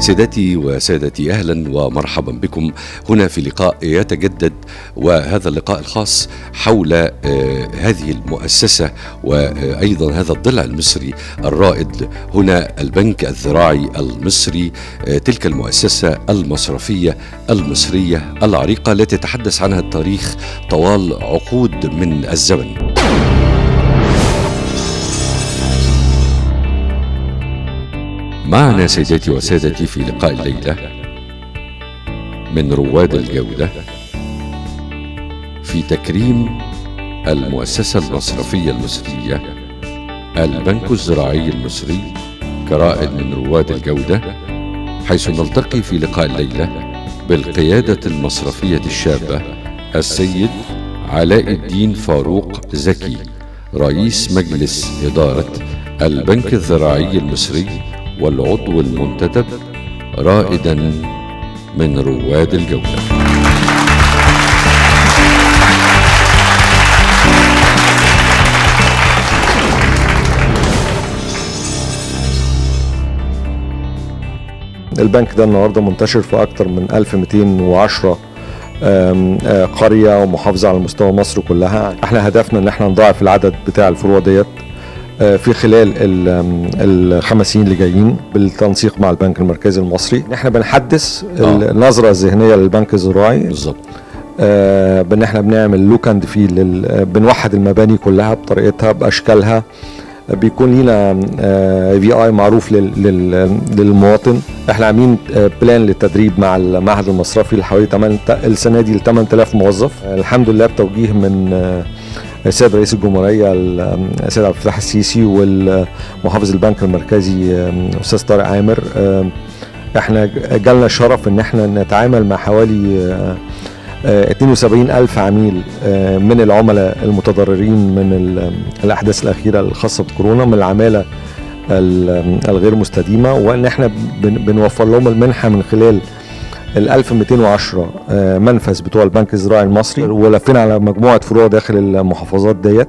سيداتي وسادتي اهلا ومرحبا بكم هنا في لقاء يتجدد وهذا اللقاء الخاص حول آه، هذه المؤسسه وايضا هذا الضلع المصري الرائد هنا البنك الذراعي المصري آه، تلك المؤسسه المصرفيه المصريه العريقه التي تحدث عنها التاريخ طوال عقود من الزمن. معنا سيداتي وسادتي في لقاء الليلة من رواد الجودة في تكريم المؤسسة المصرفية المصرية البنك الزراعي المصري كرائد من رواد الجودة حيث نلتقي في لقاء الليلة بالقيادة المصرفية الشابة السيد علاء الدين فاروق زكي رئيس مجلس إدارة البنك الزراعي المصري والعضو المنتدب رائدا من رواد الجوله البنك ده النهارده منتشر في اكتر من 1210 آم، آه، قريه ومحافظه على مستوى مصر كلها احنا هدفنا ان احنا نضاعف العدد بتاع الفروع ديت آه، في خلال ال- آم، الخمس سنين اللي جايين بالتنسيق مع البنك المركزي المصري احنا بنحدث آه. النظره الذهنيه للبنك الزراعي بالظبط آه، بان احنا بنعمل لوك اند فيل لل- آه، بنوحد المباني كلها بطريقتها باشكالها آه، بيكون لينا في اي معروف لل- لل- للمواطن احنا عاملين آه، بلان للتدريب مع المعهد المصرفي لحوالي 8 السنه دي ل 8000 موظف آه، الحمد لله بتوجيه من آه، السيد رئيس الجمهوريه ال- السيد عبد الفتاح السيسي والمحافظ البنك المركزي آه، الاستاذ طارق عامر آه، احنا جالنا الشرف ان احنا نتعامل مع حوالي آه، آه، 72 ألف عميل آه، من العملاء المتضررين من ال- الأحداث الأخيرة الخاصة بكورونا من العمالة ال- الغير مستديمة وإن إحنا بن- بنوفر لهم المنحة من خلال ال 1210 آه، منفذ بتوع البنك الزراعي المصري ولفينا على مجموعة فروع داخل المحافظات ديت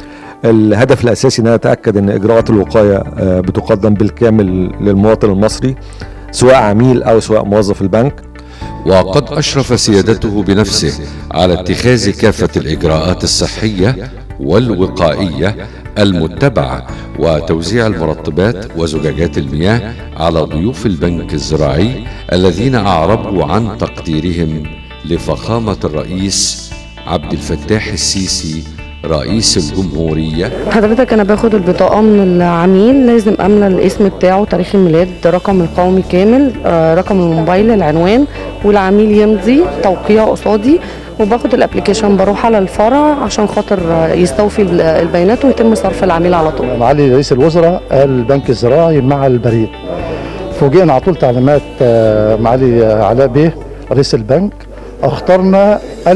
الهدف الأساسي إن أنا أتأكد إن إجراءات الوقاية آه، بتقدم بالكامل للمواطن المصري سواء عميل أو سواء موظف البنك وقد أشرف سيادته بنفسه على اتخاذ كافة الإجراءات الصحية والوقائية المتبعة وتوزيع المرطبات وزجاجات المياه على ضيوف البنك الزراعي الذين أعربوا عن تقديرهم لفخامة الرئيس عبد الفتاح السيسي رئيس الجمهورية حضرتك انا باخد البطاقه من العميل لازم املى الاسم بتاعه تاريخ الميلاد رقم القومي كامل آه، رقم الموبايل العنوان والعميل يمضي توقيع قصادي وباخد الابلكيشن بروح على الفرع عشان خاطر آه، يستوفي ال- البيانات ويتم صرف العميل على طول معالي رئيس الوزراء البنك الزراعي مع البريد فوجئنا على طول تعليمات آه، معالي علاء بيه رئيس البنك اخترنا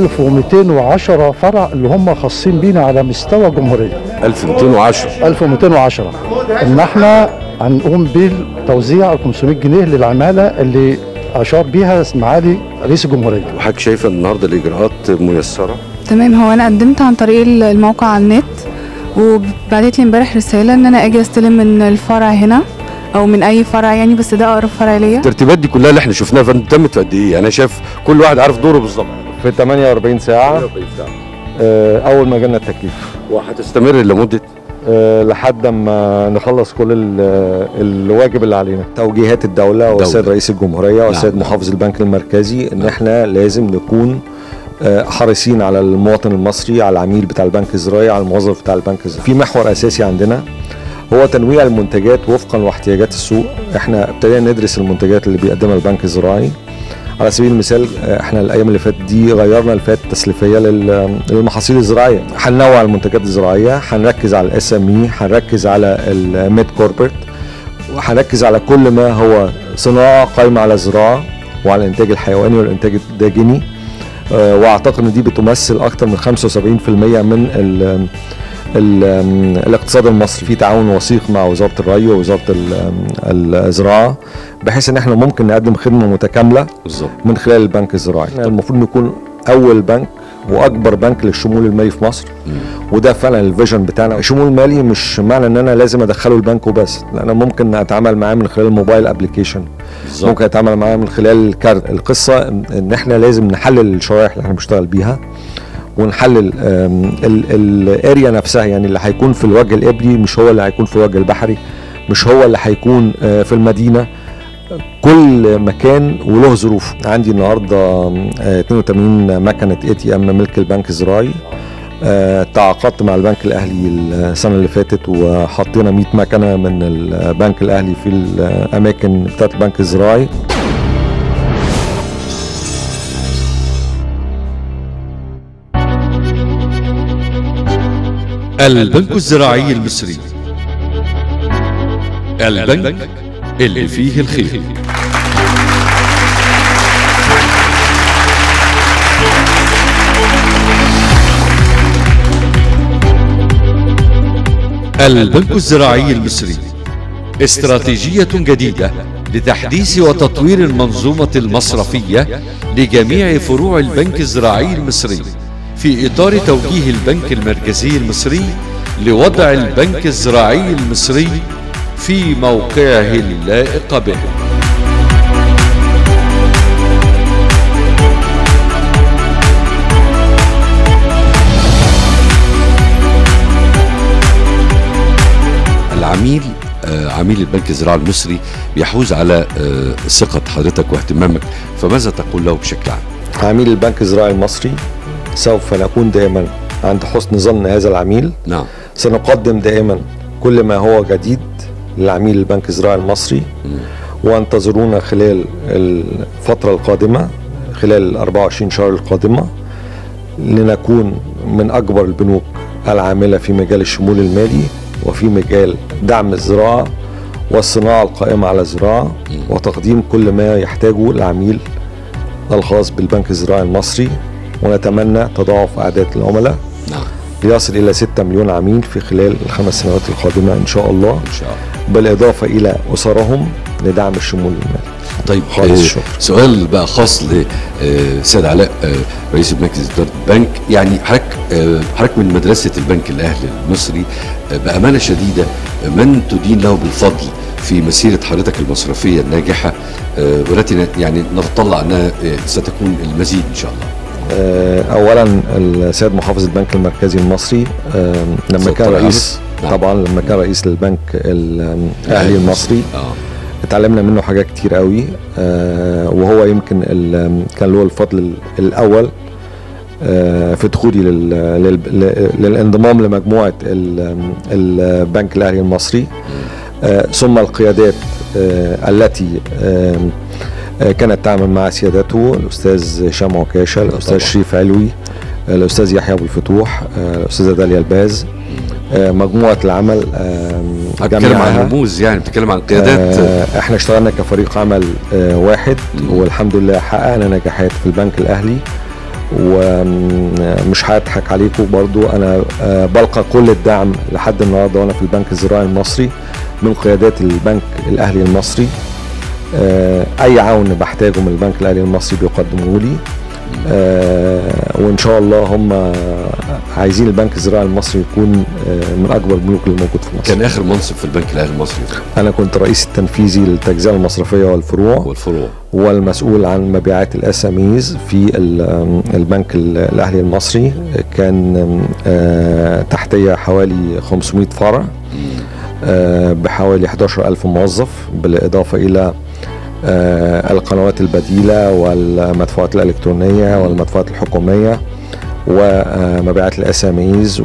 1210 فرع اللي هم خاصين بينا على مستوى الجمهوريه 1210 1210 ان احنا هنقوم بالتوزيع ال 500 جنيه للعماله اللي اشار بيها معالي رئيس الجمهوريه وحضرتك شايفة النهاردة الإجراءات ميسرة تمام هو انا قدمت عن طريق الموقع على النت وبعتت لي امبارح رساله ان انا اجي استلم من الفرع هنا او من اي فرع يعني بس ده اقرب فرع ليا الترتيبات دي كلها اللي احنا شفناها فندم تمت في قد ايه؟ انا شايف كل واحد عارف دوره بالظبط في 48 ساعة آه، أول ما جالنا التكليف وهتستمر لمده آه، لحد ما نخلص كل ال- الواجب اللي علينا توجيهات الدولة والسيد دولة. رئيس الجمهورية والسيد نعم. محافظ البنك المركزي ان احنا لازم نكون آه، حريصين على المواطن المصري على العميل بتاع البنك الزراعي على الموظف بتاع البنك الزراعي في محور اساسي عندنا هو تنويع المنتجات وفقا واحتياجات السوق احنا ابتدينا ندرس المنتجات اللي بيقدمها البنك الزراعي على سبيل المثال آه، احنا الايام اللي فاتت دي غيرنا الفئات التسليفيه لل- للمحاصيل الزراعيه هننوع المنتجات الزراعيه هنركز على الاس ام اي هنركز على الميد كوربريت وهنركز على كل ما هو صناعه قائمه على الزراعه وعلى الانتاج الحيواني والانتاج الداجني آه، واعتقد ان دي بتمثل اكثر من 75% من ال ال الاقتصاد المصري في تعاون وثيق مع وزاره الري ووزاره ال- الزراعه بحيث ان احنا ممكن نقدم خدمه متكامله بالظبط من خلال البنك الزراعي المفروض نكون اول بنك واكبر بنك للشمول المالي في مصر مم. وده فعلا الفيجن بتاعنا الشمول المالي مش معنى ان انا لازم ادخله البنك وبس لا انا ممكن اتعامل معاه من خلال الموبايل ابلكيشن بالظبط ممكن اتعامل معاه من خلال الكارت القصه ان إن احنا لازم نحلل الشرائح اللي احنا بنشتغل بيها ونحلل الاريا نفسها يعني اللي هيكون في الوجه الابلي مش هو اللي هيكون في الوجه البحري مش هو اللي هيكون آه، في المدينه كل مكان وله ظروفه عندي النهارده آه، 82 مكنه اي تي ام ملك البنك الزراعي آه، تعاقدت مع البنك الاهلي السنه اللي فاتت وحطينا 100 مكنه من البنك الاهلي في الاماكن بتاعت البنك الزراعي البنك الزراعي المصري البنك اللي فيه الخير البنك الزراعي المصري استراتيجية جديدة لتحديث وتطوير المنظومة المصرفية لجميع فروع البنك الزراعي المصري في إطار توجيه البنك المركزي المصري لوضع البنك الزراعي المصري في موقعه اللائق به العميل آه، عميل البنك الزراعي المصري يحوز على آه، ثقة حضرتك واهتمامك فماذا تقول له بشكل عام؟ عميل البنك الزراعي المصري سوف نكون دائما عند حسن ظن هذا العميل نعم سنقدم دائما كل ما هو جديد لعميل البنك الزراعي المصري مم. وانتظرونا خلال الفترة القادمة خلال ال 24 شهر القادمة لنكون من أكبر البنوك العاملة في مجال الشمول المالي وفي مجال دعم الزراعة والصناعة القائمة على الزراعة وتقديم كل ما يحتاجه العميل الخاص بالبنك الزراعي المصري ونتمنى تضاعف أعداد العملاء نعم ليصل إلى 6 مليون عميل في خلال الخمس سنوات القادمة إن شاء الله إن شاء الله بالإضافة إلى أسرهم لدعم الشمول المالي طيب خالص آه، شكرا. سؤال بقى خاص لسيد علاء آه، رئيس المركز إدارة البنك يعني حضرتك آه، حضرتك من مدرسة البنك الأهلي المصري آه، بأمانة شديدة آه، من تدين له بالفضل في مسيرة حضرتك المصرفية الناجحة آه، والتي ن- يعني نتطلع أنها آه، ستكون المزيد إن شاء الله آه، اولا السيد محافظ البنك المركزي المصري آه، لما سيد كان طارق رئيس نعم. طبعا لما كان رئيس للبنك الاهلي المصري آه. اتعلمنا منه حاجات كتير قوي آه، وهو يمكن ال- كان له الفضل ال- الاول آه، في دخولي لل- لل- للانضمام لمجموعه ال- البنك الاهلي المصري آه، ثم القيادات آه، التي آه، آه، كانت تعمل مع سيادته الاستاذ هشام عكاشه الاستاذ طبعا. شريف علوي آه، الاستاذ يحيى ابو الفتوح آه، الاستاذه داليا الباز آه، مجموعه العمل آه، بتتكلم عن جميعها رموز يعني بتتكلم عن قيادات آه، آه، احنا اشتغلنا كفريق عمل آه، واحد مم. والحمد لله حققنا نجاحات في البنك الاهلي ومش هضحك عليكم برضو انا آه، بلقى كل الدعم لحد النهارده وانا في البنك الزراعي المصري من قيادات البنك الاهلي المصري آه، اي عون بحتاجه من البنك الاهلي المصري بيقدموه لي آه، وان شاء الله هم عايزين البنك الزراعي المصري يكون آه، من اكبر البنوك اللي موجود في مصر كان آخر منصب في البنك الأهلي المصري انا كنت رئيس التنفيذي للتجزئه المصرفيه والفروع والفروع والمسؤول عن مبيعات الاساميز في ال- البنك ال- الاهلي المصري كان آه، تحتيه حوالي 500 فرع آه، بحوالي 11000 موظف بالاضافه الى آه، القنوات البديله والمدفوعات الالكترونيه والمدفوعات الحكوميه ومبيعات الاساميز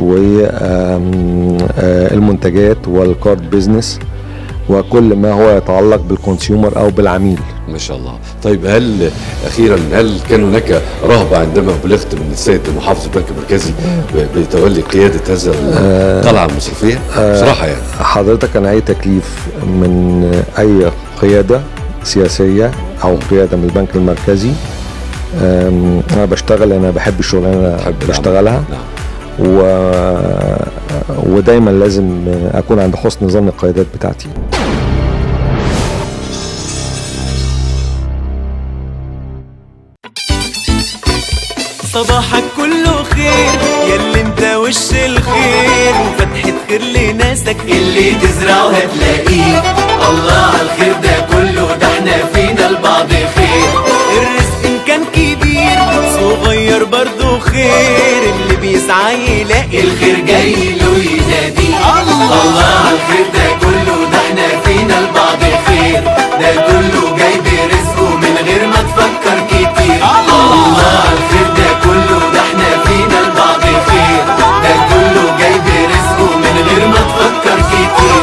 والمنتجات والكارد بيزنس وكل ما هو يتعلق بالكونسيومر او بالعميل ما شاء الله طيب هل اخيرا هل كان هناك رهبه عندما بلغت من السيد محافظ البنك المركزي ب- بتولي قياده هذا القلعه المصرفيه بصراحه يعني حضرتك انا اي تكليف من اي قياده سياسيه او قياده من البنك المركزي أم، انا بشتغل انا بحب الشغلانه اللي بحب أنا بشتغلها نعم و... ودايما لازم اكون عند حسن ظن القيادات بتاعتي صباحك كله خير ياللي انت وش الخير وفتحة خير لناسك اللي تزرعه هتلاقيه الله على الخير ده كله ده احنا فينا البعض خير الرزق ان كان كبير صغير برضه خير اللي بيسعى يلاقي الخير جاي له يناديه الله على الخير ده كله ده احنا فينا البعض خير ده كله جاي برزقه من غير ما تفكر كتير الله على الخير ده كله ده احنا فينا البعض خير ده كله جاي برزقه من غير ما تفكر كتير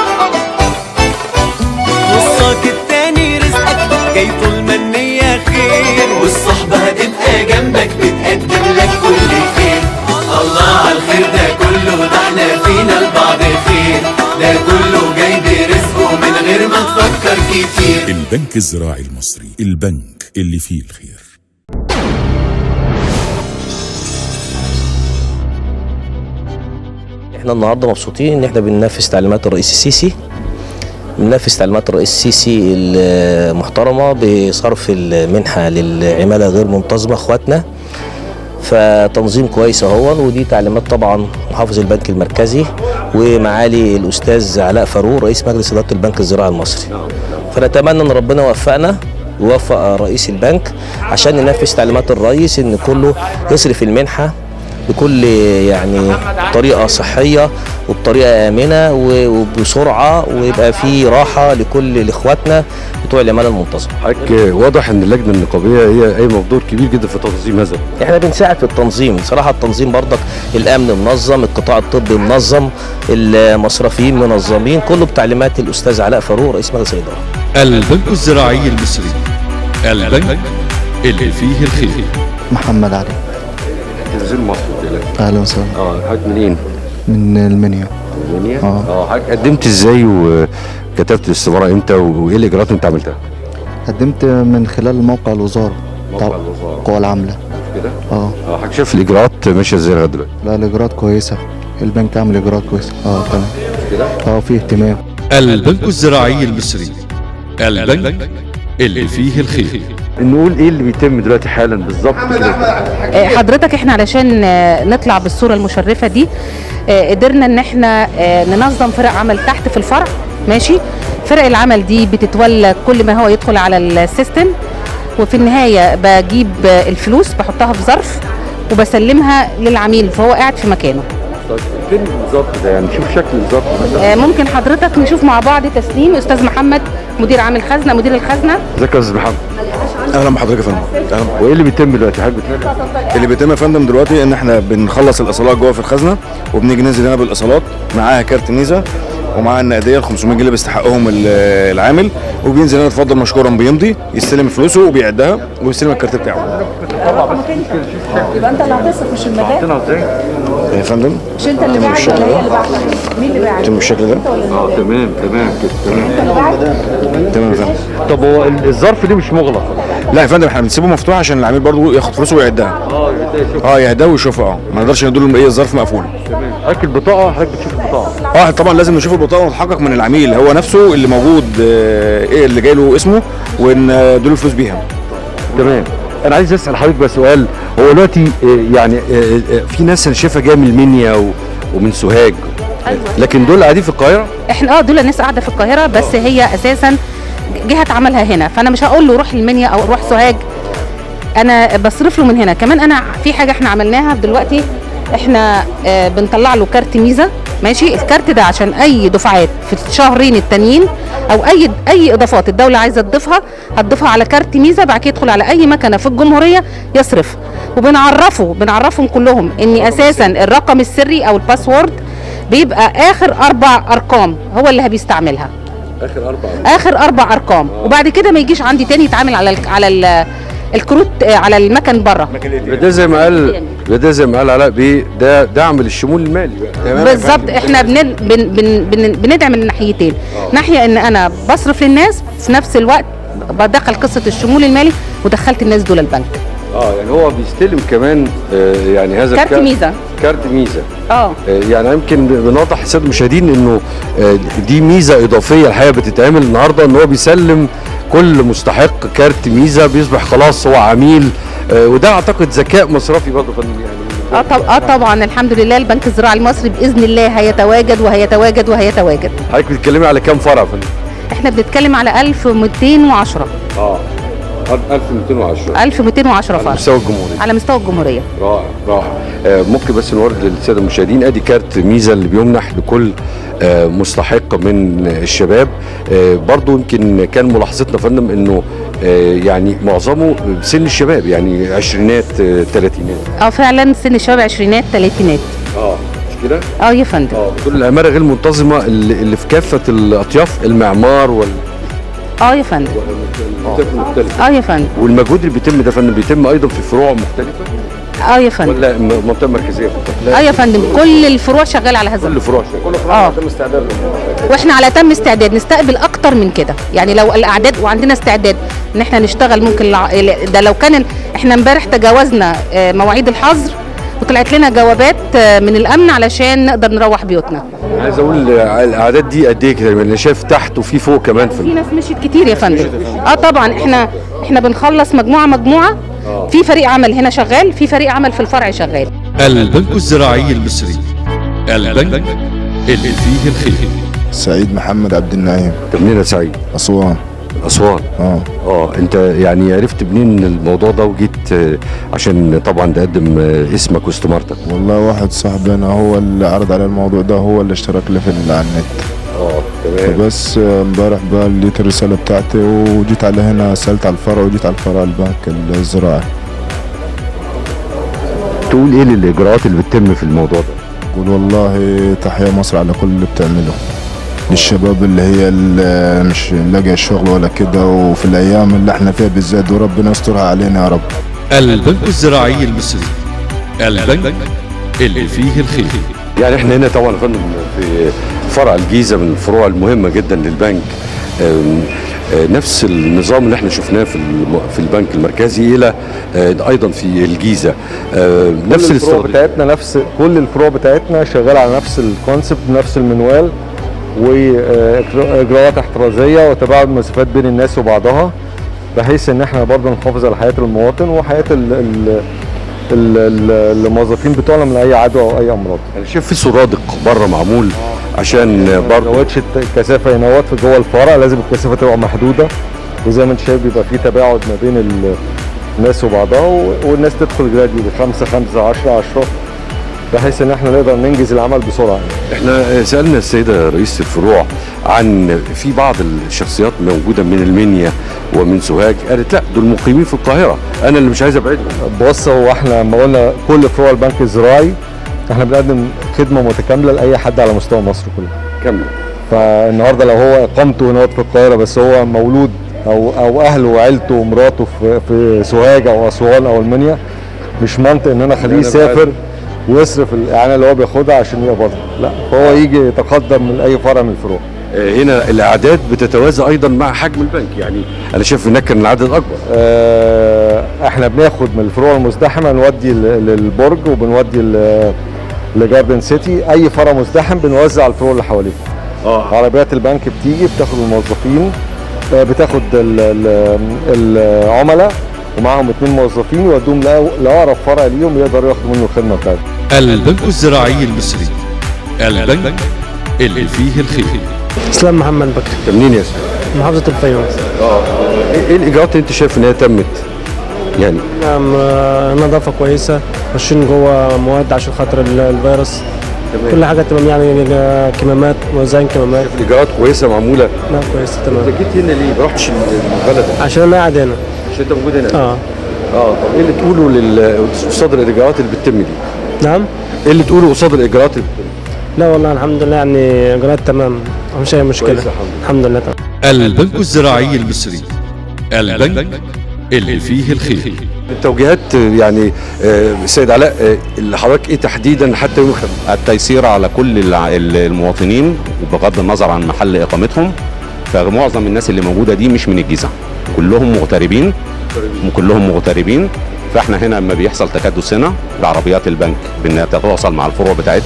نصك التاني رزقك جاي طول ما النية خير والصحبة هتبقى جنبك بتقدم لك كل خير الله على الخير ده كله ده احنا فينا البعض خير ده كله جاي برزقه من غير ما تفكر كتير البنك الزراعي المصري البنك اللي فيه الخير احنا النهارده مبسوطين ان احنا بننفذ تعليمات الرئيس السيسي بننفذ تعليمات الرئيس السيسي المحترمه بصرف المنحه للعماله غير منتظمه اخواتنا فتنظيم كويس اهو ودي تعليمات طبعا محافظ البنك المركزي ومعالي الاستاذ علاء فاروق رئيس مجلس اداره البنك الزراعي المصري فنتمنى ان ربنا يوفقنا ويوفق رئيس البنك عشان ننفذ تعليمات الرئيس ان كله يصرف المنحه بكل يعني طريقه صحيه وبطريقه امنه و- وبسرعه ويبقى في راحه لكل لاخواتنا بتوع العماله المنتظمه. حضرتك واضح ان اللجنه النقابيه هي قايمه بدور كبير جدا في تنظيم هذا احنا بنساعد في التنظيم صراحه التنظيم برضك الامن منظم القطاع الطبي منظم المصرفيين منظمين كله بتعليمات الاستاذ علاء فاروق رئيس مجلس الاداره البنك الزراعي المصري البنك اللي فيه الخير محمد علي تنزل مصر اهلا وسهلا اه حضرتك منين؟ من المنيا المنيا؟ اه اه حضرتك قدمت ازاي وكتبت الاستماره امتى وايه الاجراءات اللي انت عملتها؟ قدمت من خلال موقع الوزاره موقع بتاع الوزاره القوى العامله كده؟ اه اه حضرتك شايف الاجراءات ماشيه ازاي لغايه دلوقتي؟ لا الاجراءات كويسه البنك عامل اجراءات كويسه اه تمام كده؟ اه في اهتمام البنك الزراعي المصري البنك اللي فيه الخير نقول ايه اللي بيتم دلوقتي حالا بالظبط كده آه، حضرتك احنا علشان آه، نطلع بالصوره المشرفه دي آه، قدرنا ان احنا آه، ننظم فرق عمل تحت في الفرع ماشي فرق العمل دي بتتولى كل ما هو يدخل على السيستم وفي النهايه بجيب آه، الفلوس بحطها في ظرف وبسلمها للعميل فهو قاعد في مكانه طيب فين بالظبط ده يعني شوف شكل الظرف آه، ممكن حضرتك نشوف مع بعض تسليم استاذ محمد مدير عام الخزنه مدير الخزنه ازيك يا استاذ محمد اهلا بحضرتك يا فندم اهلا وايه اللي بيتم دلوقتي حضرتك بتلاقي اللي بيتم يا فندم دلوقتي ان احنا بنخلص الايصالات جوه في الخزنه وبنيجي ننزل هنا بالايصالات معاها كارت ميزه ومعاها النقديه ال 500 جنيه اللي بيستحقهم ال- العامل وبينزل هنا اتفضل مشكورا بيمضي يستلم فلوسه وبيعدها ويستلم الكارت بتاعه يبقى انت اللي هتصرف مش المدام يا فندم مش انت اللي باعت ولا هي اللي باعت مين اللي باعت يتم بالشكل ده اه تمام تمام كده تمام تمام يا فندم طب هو ال- الظرف دي مش مغلق لا يا فندم احنا بنسيبه مفتوح عشان العميل برضه ياخد فلوسه ويعدها اه اه يعدها ويشوفها اه ما نقدرش نديله ايه الظرف مقفول حضرتك البطاقه حضرتك بتشوف البطاقه اه طبعا لازم نشوف البطاقه ونتحقق من العميل هو نفسه اللي موجود آه، ايه اللي جاي له اسمه ونديله الفلوس بيها تمام انا عايز اسال حضرتك بقى سؤال هو دلوقتي آه، يعني آه، آه، في ناس انا شايفها جايه من المنيا و- ومن سوهاج لكن دول قاعدين في القاهره احنا اه دول ناس قاعده في القاهره بس هي اساسا جهه عملها هنا فانا مش هقول له روح المنيا او روح سوهاج انا بصرف له من هنا كمان انا في حاجه احنا عملناها دلوقتي احنا آه بنطلع له كارت ميزه ماشي الكارت ده عشان اي دفعات في الشهرين التانيين او اي اي اضافات الدوله عايزه تضيفها هتضيفها على كارت ميزه بعد كده يدخل على اي مكنه في الجمهوريه يصرف وبنعرفه بنعرفهم كلهم ان اساسا الرقم السري او الباسورد بيبقى اخر اربع ارقام هو اللي بيستعملها اخر اربع اخر اربع ارقام وبعد كده ما يجيش عندي تاني يتعامل على ال على ال الكروت آه، على المكن بره ده زي ما قال ده زي ما قال علاء بيه ده دعم للشمول المالي بقى. بالظبط احنا بن بن بن بن بندعم الناحيتين ناحيه ان انا بصرف للناس في نفس الوقت بدخل قصه الشمول المالي ودخلت الناس دول البنك اه يعني هو بيستلم كمان آه، يعني هذا كارت الكارت- ميزه كارت ميزه اه آه، يعني يمكن بنوضح للساده المشاهدين انه آه، دي ميزه اضافيه الحقيقه بتتعمل النهارده ان هو بيسلم كل مستحق كارت ميزه بيصبح خلاص هو عميل آه، وده اعتقد ذكاء مصرفي برضه يا فندم يعني اه طب اه طبعا الحمد لله البنك الزراعي المصري باذن الله هيتواجد وهيتواجد وهيتواجد حضرتك بتتكلمي على كام فرع يا فندم؟ احنا بنتكلم على 1210 اه 1210 1210 على فرع مستوى الجمهوريه على مستوى الجمهوريه رائع رائع آه، ممكن بس نورد للساده المشاهدين ادي كارت ميزه اللي بيمنح لكل آه، مستحق من الشباب آه، برضو يمكن كان ملاحظتنا يا فندم انه آه، يعني معظمه سن الشباب يعني عشرينات آه، ثلاثينات اه فعلا سن الشباب عشرينات ثلاثينات اه مش كده؟ اه يا فندم اه دول العماله غير المنتظمه اللي اللي في كافه الاطياف المعمار وال اه يا فندم الأطياف المختلفه اه يا فندم والمجهود اللي بيتم ده يا فندم بيتم ايضا في فروع مختلفه اه يا فندم ولا م- منطقه مركزيه فقط؟ اه يا فندم كل الفروع شغاله على هذا كل فروع كل اه تم استعداد واحنا على تم استعداد نستقبل اكتر من كده يعني لو الاعداد وعندنا استعداد ان احنا نشتغل ممكن الع- ده لو كان ال- احنا امبارح تجاوزنا آه، مواعيد الحظر وطلعت لنا جوابات آه، من الامن علشان نقدر نروح بيوتنا عايز اقول آه، الاعداد دي قد ايه كده لان انا شايف تحت وفي فوق كمان في في ناس مشيت كتير يا فندم اه طبعا احنا احنا بنخلص مجموعه مجموعه في فريق عمل هنا شغال في فريق عمل في الفرع شغال البنك الزراعي المصري البنك اللي فيه الخير سعيد محمد عبد النعيم طب منين يا سعيد؟ أسوان اسوان اه اه انت يعني عرفت منين الموضوع ده وجيت آه، عشان طبعا تقدم آه، اسمك واستمارتك والله واحد صاحبنا هو اللي عرض على الموضوع ده هو اللي اشترك لي في ال- على النت اه تمام فبس آه، امبارح بقى لقيت الرسالة بتاعتي وجيت على هنا سألت على الفرع وجيت على الفرع البنك الزراعي تقول ايه للاجراءات اللي بتتم في الموضوع ده؟ قول والله تحية مصر على كل اللي بتعمله للشباب اللي هي اللي مش لاقي شغل ولا كده وفي الأيام اللي احنا فيها بالذات وربنا يسترها علينا يا رب البنك الزراعي المصري البنك اللي فيه الخير يعني احنا هنا طبعا يا فندم في فرع الجيزه من الفروع المهمه جدا للبنك آم، آه، نفس النظام اللي احنا شفناه في الم- في البنك المركزي الى آه، ايضا في الجيزه آه، نفس كل الفروع الاستراتيجيه بتاعتنا نفس كل الفروع بتاعتنا شغاله على نفس الكونسبت نفس المنوال واجراءات احترازيه وتباعد مسافات بين الناس وبعضها بحيث ان احنا برضه نحافظ على حياه المواطن وحياه ال ال ال- ال- الموظفين بتوعنا من اي عدوى او اي امراض. انا شايف في سرادق بره معمول عشان ما برضه ينوتش الت- الكثافه ينوت في جوه الفرع لازم الكثافه تبقى محدوده وزي ما انت شايف بيبقى في تباعد ما بين ال- الناس وبعضها و- والناس تدخل جراديو بخمسه خمسه 10 10 بحيث ان احنا نقدر ننجز العمل بسرعه يعني. احنا سالنا السيده رئيسه الفروع عن في بعض الشخصيات موجوده من المنيا ومن سوهاج قالت لا دول مقيمين في القاهره انا اللي مش عايز ابعدهم بص هو احنا لما قلنا كل فروع البنك الزراعي احنا بنقدم خدمه متكامله لاي حد على مستوى مصر كلها كمل فالنهارده لو هو اقامته هنا في القاهره بس هو مولود او او اهله وعيلته ومراته في في سوهاج او اسوان او المنيا مش منطق ان انا اخليه أنا يسافر ويصرف الاعانه اللي هو بياخدها عشان يقبضها لا فهو يجي يتقدم من اي فرع من الفروع آه، هنا الاعداد بتتوازى ايضا مع حجم البنك يعني انا شايف هناك كان العدد اكبر آه، احنا بناخد من الفروع المزدحمه نودي ل- للبرج وبنودي ل- لجاردن سيتي اي فرع مزدحم بنوزع على الفروع اللي حواليه اه عربيات البنك بتيجي بتاخد الموظفين آه، بتاخد ال- ال- العملاء ومعاهم اتنين موظفين يودوهم لأ- لاقرب فرع ليهم يقدروا ياخدوا منه الخدمه بتاعتهم البنك الزراعي المصري البنك اللي فيه الخير اسلام محمد بكر طب منين يا اسلام؟ محافظه الفيوم اه ايه إيه الاجراءات اللي انت شايف ان هي تمت؟ يعني نعم آه، نظافه كويسه ماشيين جوه مواد عشان خاطر ال- الفيروس كل حاجه تمام يعني آه، كمامات موزعين كمامات الاجراءات كويسه معموله نعم كويسه تمام انت جيت هنا ليه؟ ما رحتش البلد عشان انا قاعد هنا عشان انت موجود هنا اه اه طب ايه اللي تقوله لل قصاد الاجراءات اللي بتتم دي؟ نعم ايه اللي تقوله قصاد الاجراءات اللي بتتم؟ لا والله الحمد لله يعني اجراءات تمام مفيش اي مشكله كويس، الحمد الحمد لله تمام البنك الزراعي المصري البنك اللي فيه الخير التوجيهات يعني آه، السيد علاء آه، اللي حضرتك ايه تحديدا حتى يوم الخميس؟ التيسير على كل الع- ال- المواطنين بغض النظر عن محل اقامتهم فمعظم الناس اللي موجوده دي مش من الجيزه كلهم مغتربين كلهم مغتربين فاحنا هنا لما بيحصل تكدس هنا بعربيات البنك بانها تتواصل مع الفروع بتاعتنا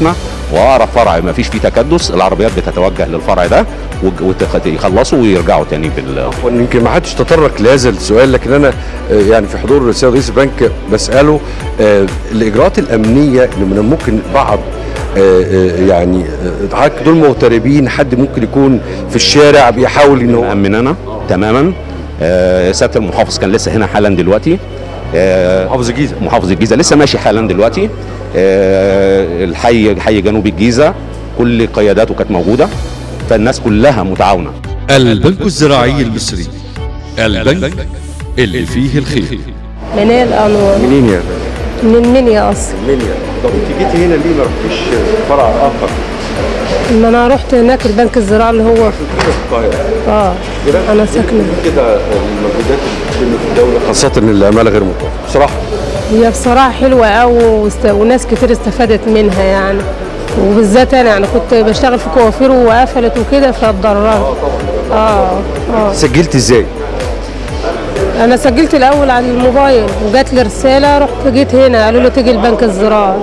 واقرب فرع ما فيش فيه تكدس العربيات بتتوجه للفرع ده ويخلصوا ويرجعوا تاني بال يمكن ما حدش تطرق لهذا السؤال لكن انا آه، يعني في حضور السيد رئيس البنك بساله آه، الاجراءات الامنيه اللي من الممكن بعض آه، آه، يعني آه، حضرتك دول مغتربين حد ممكن يكون في الشارع بيحاول ان هو مأمننا تماما آه، سياده المحافظ كان لسه هنا حالا دلوقتي محافظ الجيزه محافظ الجيزه لسه ماشي حالا دلوقتي آه، الحي حي جنوب الجيزه كل قياداته كانت موجوده فالناس كلها متعاونه البنك الزراعي المصري البنك اللي فيه الخير منال انور منين يا من المنيا اصلا منيا طب انت جيتي هنا ليه ما رحتيش فرع اخر ما انا رحت هناك البنك الزراعي اللي هو في القاهره اه انا ساكنه كده المجهودات اللي بتتم في الدوله خاصه ان العماله غير متوفره بصراحه هي بصراحه حلوه قوي واست... وناس كتير استفادت منها يعني وبالذات انا يعني كنت بشتغل في كوافير وقفلت وكده فاتضررت اه اه سجلت ازاي انا سجلت الاول على الموبايل وجات لي رساله رحت جيت هنا قالوا لي تيجي البنك الزراعي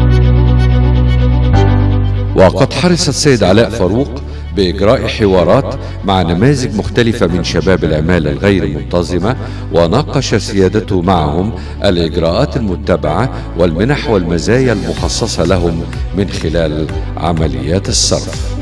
وقد حرص السيد علاء فاروق بإجراء حوارات مع نماذج مختلفة من شباب العمالة الغير منتظمة وناقش سيادته معهم الإجراءات المتبعة والمنح والمزايا المخصصة لهم من خلال عمليات الصرف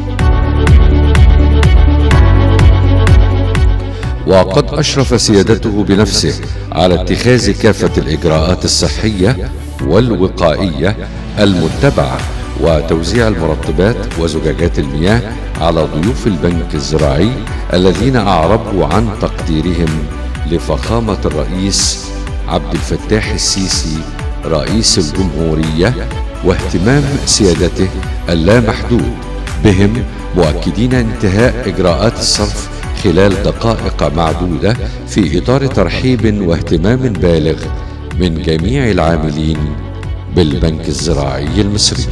وقد أشرف سيادته بنفسه على اتخاذ كافة الإجراءات الصحية والوقائية المتبعة وتوزيع المرطبات وزجاجات المياه على ضيوف البنك الزراعي الذين أعربوا عن تقديرهم لفخامة الرئيس عبد الفتاح السيسي رئيس الجمهورية واهتمام سيادته اللامحدود بهم مؤكدين انتهاء إجراءات الصرف خلال دقائق معدودة في إطار ترحيب واهتمام بالغ من جميع العاملين بالبنك الزراعي المصري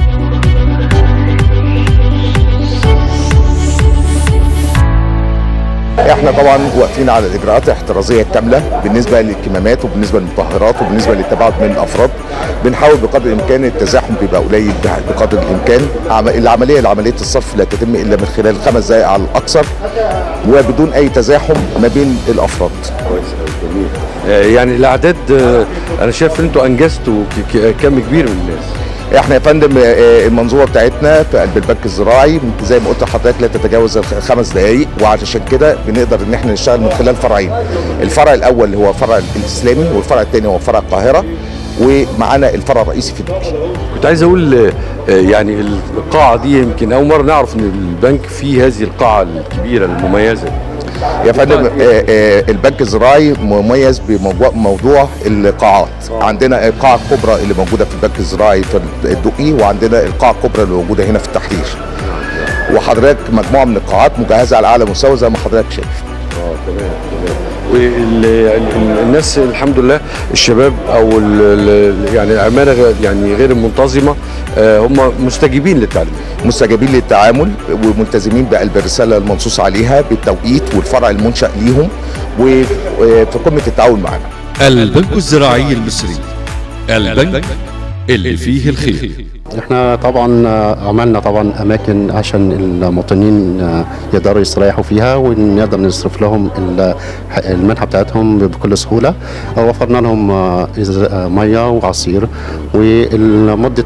احنا طبعا واقفين على الاجراءات الاحترازيه الكامله بالنسبه للكمامات وبالنسبه للمطهرات وبالنسبه للتباعد من الافراد بنحاول بقدر الامكان التزاحم بيبقى قليل بقدر الامكان عم- العمليه لعمليه الصرف لا تتم الا من خلال خمس دقائق على الاكثر وبدون اي تزاحم ما بين الافراد كويس جميل آه، يعني الاعداد آه، انا شايف ان انتوا انجزتوا ك- ك- كم كبير من الناس احنا يا فندم آه، المنظومه بتاعتنا في قلب البنك الزراعي زي ما قلت لحضرتك لا تتجاوز الخ- خمس دقائق وعشان كده بنقدر ان احنا نشتغل من خلال فرعين الفرع الاول اللي هو فرع الاسلامي والفرع الثاني هو فرع القاهره ومعانا الفرع الرئيسي في الدقي كنت عايز اقول آه، آه، يعني القاعه دي يمكن اول مره نعرف ان البنك فيه هذه القاعه الكبيره المميزه يا فندم آه، آه، البنك الزراعي مميز بموضوع موضوع القاعات عندنا القاعه الكبرى اللي موجوده في البنك الزراعي في الدقي وعندنا القاعه الكبرى اللي موجوده هنا في التحرير وحضرتك مجموعه من القاعات مجهزه على اعلى مستوى زي ما حضرتك شايف اه تمام تمام والناس الحمد لله الشباب او ال- ال- يعني العماله غير- يعني غير المنتظمه آه، هم مستجيبين للتعليم مستجيبين للتعامل وملتزمين بقلب الرساله المنصوص عليها بالتوقيت والفرع المنشا ليهم وفي قمه التعاون معنا البنك الزراعي المصري البنك اللي فيه الخير احنا طبعا عملنا طبعا اماكن عشان المواطنين يقدروا يستريحوا فيها ونقدر نصرف لهم ال- المنحه بتاعتهم بكل سهوله وفرنا لهم إز- ميه وعصير ومده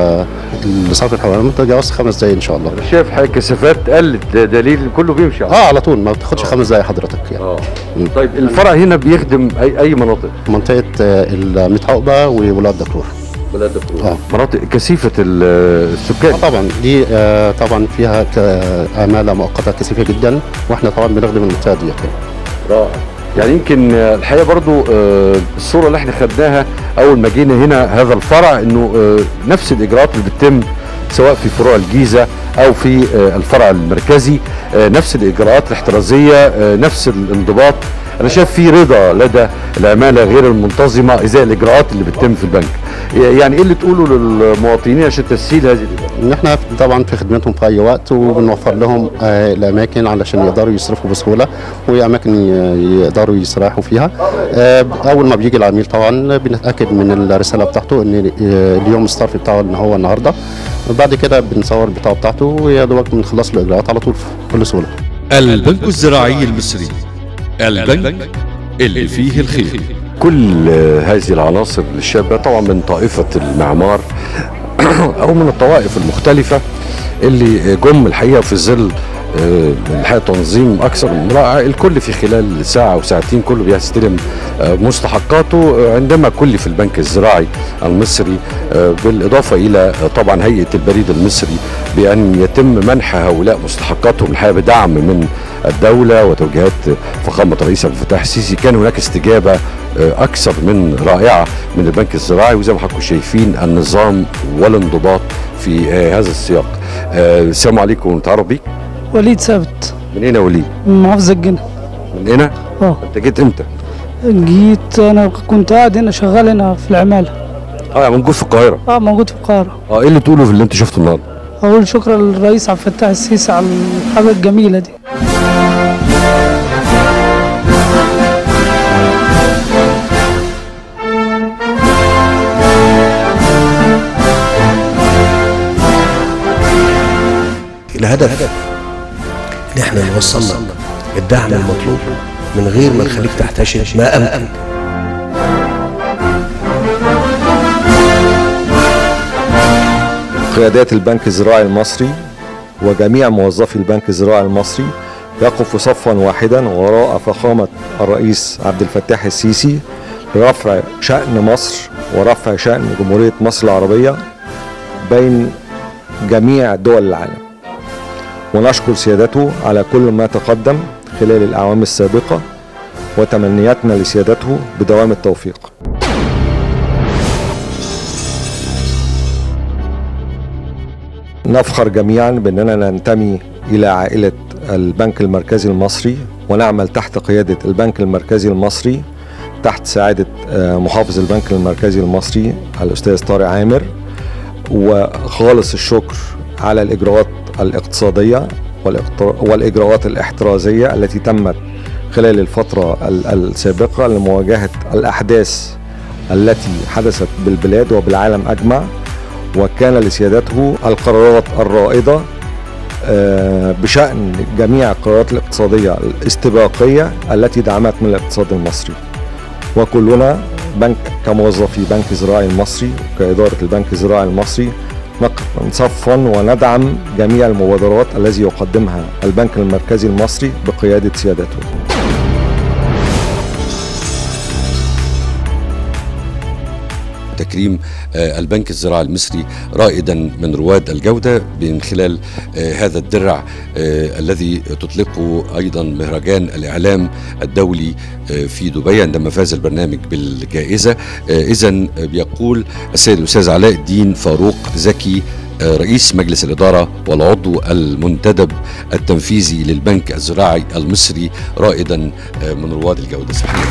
صرف الحوالي ما تتجاوز خمس دقايق ان شاء الله شايف حاجه كثافات قلت ده دليل كله بيمشي اه على طول ما بتاخدش خمس دقايق حضرتك يعني اه طيب الفرع هنا بيخدم اي اي مناطق منطقه الميت عقبه وولاد دكرور بلاد الدكتور اه مناطق كثيفه ال- السكان آه طبعا دي آه طبعا فيها ك- عماله مؤقته كثيفه جدا واحنا طبعا بنخدم المنطقه ديت يعني. رائع يعني يمكن آه، الحقيقه برضو آه، الصوره اللي احنا خدناها اول ما جينا هنا هذا الفرع انه آه، نفس الاجراءات اللي بتتم سواء في فروع الجيزه او في آه، الفرع المركزي آه، نفس الاجراءات الاحترازيه آه، نفس الانضباط انا شايف في رضا لدى العماله غير المنتظمه ازاء الاجراءات اللي بتتم في البنك يعني ايه اللي تقوله للمواطنين عشان تسهيل هذه الاجراءات ان احنا طبعا في خدمتهم في اي وقت وبنوفر لهم آه، الاماكن علشان يقدروا يصرفوا بسهوله واماكن ي- يقدروا يستريحوا فيها آه، اول ما بيجي العميل طبعا بنتاكد من الرساله بتاعته ان آه، اليوم الصرف بتاعه ان هو النهارده وبعد كده بنصور البطاقه بتاعته ويا دوبك بنخلص له الاجراءات على طول بكل سهوله البنك الزراعي المصري البنك اللي فيه الخير كل هذه العناصر الشابه طبعا من طائفه المعمار او من الطوائف المختلفه اللي جم الحقيقه في ظل آه، الحقيقه تنظيم اكثر من رائع الكل في خلال ساعه او ساعتين كله بيستلم آه، مستحقاته آه، عندما كلف البنك الزراعي المصري آه، بالاضافه الى آه، طبعا هيئه البريد المصري بان يتم منح هؤلاء مستحقاتهم الحقيقه بدعم من الدوله وتوجيهات فخامه الرئيس عبد الفتاح السيسي كان هناك استجابه آه، اكثر من رائعه من البنك الزراعي وزي ما حضراتكم شايفين النظام والانضباط في آه، هذا السياق آه، السلام عليكم نتعرف بيك وليد ثابت من هنا وليد من محافظة الجنة من هنا اه انت جيت امتى جيت انا كنت قاعد هنا شغال هنا في العمالة اه يعني موجود في القاهره اه موجود في القاهرة اه ايه اللي تقوله في اللي انت شفته النهارده اقول شكرا للرئيس عبد الفتاح السيسي على الحاجة الجميلة دي الهدف ان احنا نوصل لك الدعم المطلوب من غير ما نخليك تحتشد ما امكن قيادات البنك الزراعي المصري وجميع موظفي البنك الزراعي المصري يقف صفا واحدا وراء فخامة الرئيس عبد الفتاح السيسي لرفع شأن مصر ورفع شأن جمهورية مصر العربية بين جميع دول العالم ونشكر سيادته على كل ما تقدم خلال الأعوام السابقة وتمنياتنا لسيادته بدوام التوفيق نفخر جميعا بأننا ننتمي إلى عائلة البنك المركزي المصري ونعمل تحت قيادة البنك المركزي المصري تحت سعادة آه، محافظ البنك المركزي المصري الأستاذ طارق عامر وخالص الشكر على الإجراءات الاقتصادية والاقتر- والإجراءات الاحترازية التي تمت خلال الفترة ال- السابقة لمواجهة الأحداث التي حدثت بالبلاد وبالعالم أجمع وكان لسيادته القرارات الرائدة آه، بشأن جميع القرارات الاقتصادية الاستباقية التي دعمت من الاقتصاد المصري وكلنا بنك كموظفي بنك الزراعي المصري كإدارة البنك الزراعي المصري نقف صفا وندعم جميع المبادرات التي يقدمها البنك المركزي المصري بقيادة سيادته تكريم آه، البنك الزراعي المصري رائدا من رواد الجودة من خلال آه، هذا الدرع آه، الذي تطلقه أيضا مهرجان الإعلام الدولي آه، في دبي عندما فاز البرنامج بالجائزة إذا بيقول السيد الأستاذ علاء الدين فاروق زكي آه، رئيس مجلس الإدارة والعضو المنتدب التنفيذي للبنك الزراعي المصري رائدا آه، من رواد الجودة صحيح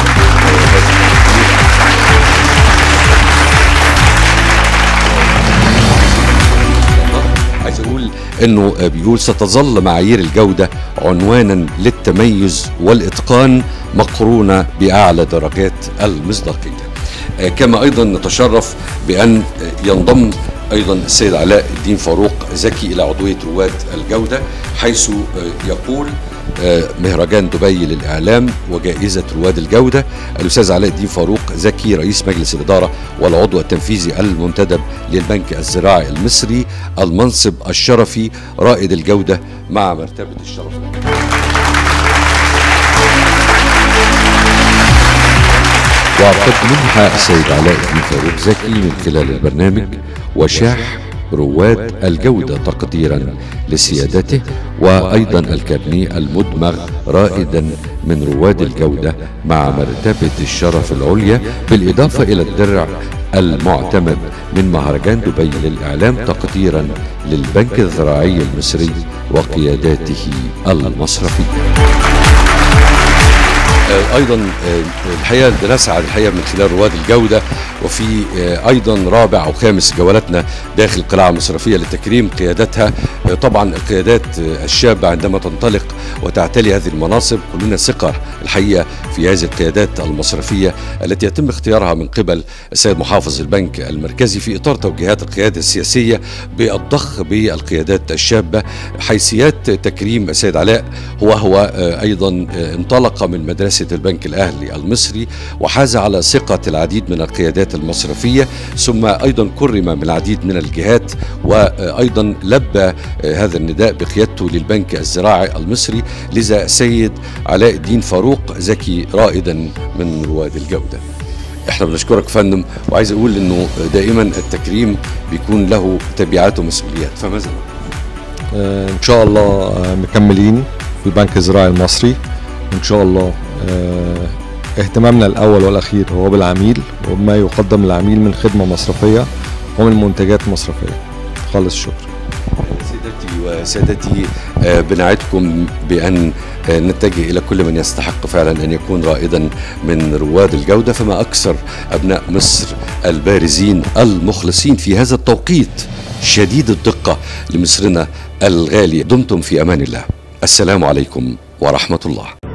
عايز اقول انه بيقول ستظل معايير الجوده عنوانا للتميز والاتقان مقرونه باعلى درجات المصداقيه. آه، كما ايضا نتشرف بان آه، ينضم ايضا السيد علاء الدين فاروق زكي الى عضويه رواد الجوده حيث آه، يقول آه، مهرجان دبي للاعلام وجائزه رواد الجوده الاستاذ علاء الدين فاروق زكي رئيس مجلس الاداره والعضو التنفيذي المنتدب للبنك الزراعي المصري المنصب الشرفي رائد الجوده مع مرتبه الشرف وقد منح السيد علاء الدين فاروق زكي من خلال البرنامج وشاح رواد الجودة تقديرا لسيادته وأيضا الكارنيه المدمغ رائدا من رواد الجودة مع مرتبة الشرف العليا بالإضافة إلى الدرع المعتمد من مهرجان دبي للإعلام تقديرا للبنك الزراعي المصري وقياداته المصرفية آه، ايضا آه، الحقيقه بنسعد الحقيقه من خلال رواد الجوده وفي آه، ايضا رابع او خامس جولاتنا داخل القلاع المصرفيه لتكريم قيادتها آه، طبعا القيادات آه، الشابه عندما تنطلق وتعتلي هذه المناصب كلنا ثقه الحقيقه في هذه القيادات المصرفيه التي يتم اختيارها من قبل السيد محافظ البنك المركزي في اطار توجيهات القياده السياسيه بالضخ بالقيادات الشابه حيثيات تكريم السيد علاء هو هو آه، ايضا آه، انطلق من مدرسه البنك الاهلي المصري وحاز على ثقه العديد من القيادات المصرفيه ثم ايضا كرم من العديد من الجهات وايضا لبى آه، هذا النداء بقيادته للبنك الزراعي المصري لذا سيد علاء الدين فاروق زكي رائدا من رواد الجوده احنا بنشكرك فندم وعايز اقول انه دائما التكريم بيكون له تبعات ومسؤوليات فماذا آه، ان شاء الله آه، مكملين في البنك الزراعي المصري ان شاء الله آه، اهتمامنا الاول والاخير هو بالعميل وما يقدم للعميل من خدمه مصرفيه ومن منتجات مصرفيه خالص الشكر سيدتي وسادتي آه، بنعدكم بأن آه، نتجه إلى كل من يستحق فعلا أن يكون رائدا من رواد الجودة فما أكثر أبناء مصر البارزين المخلصين في هذا التوقيت شديد الدقة لمصرنا الغالي دمتم في أمان الله السلام عليكم ورحمة الله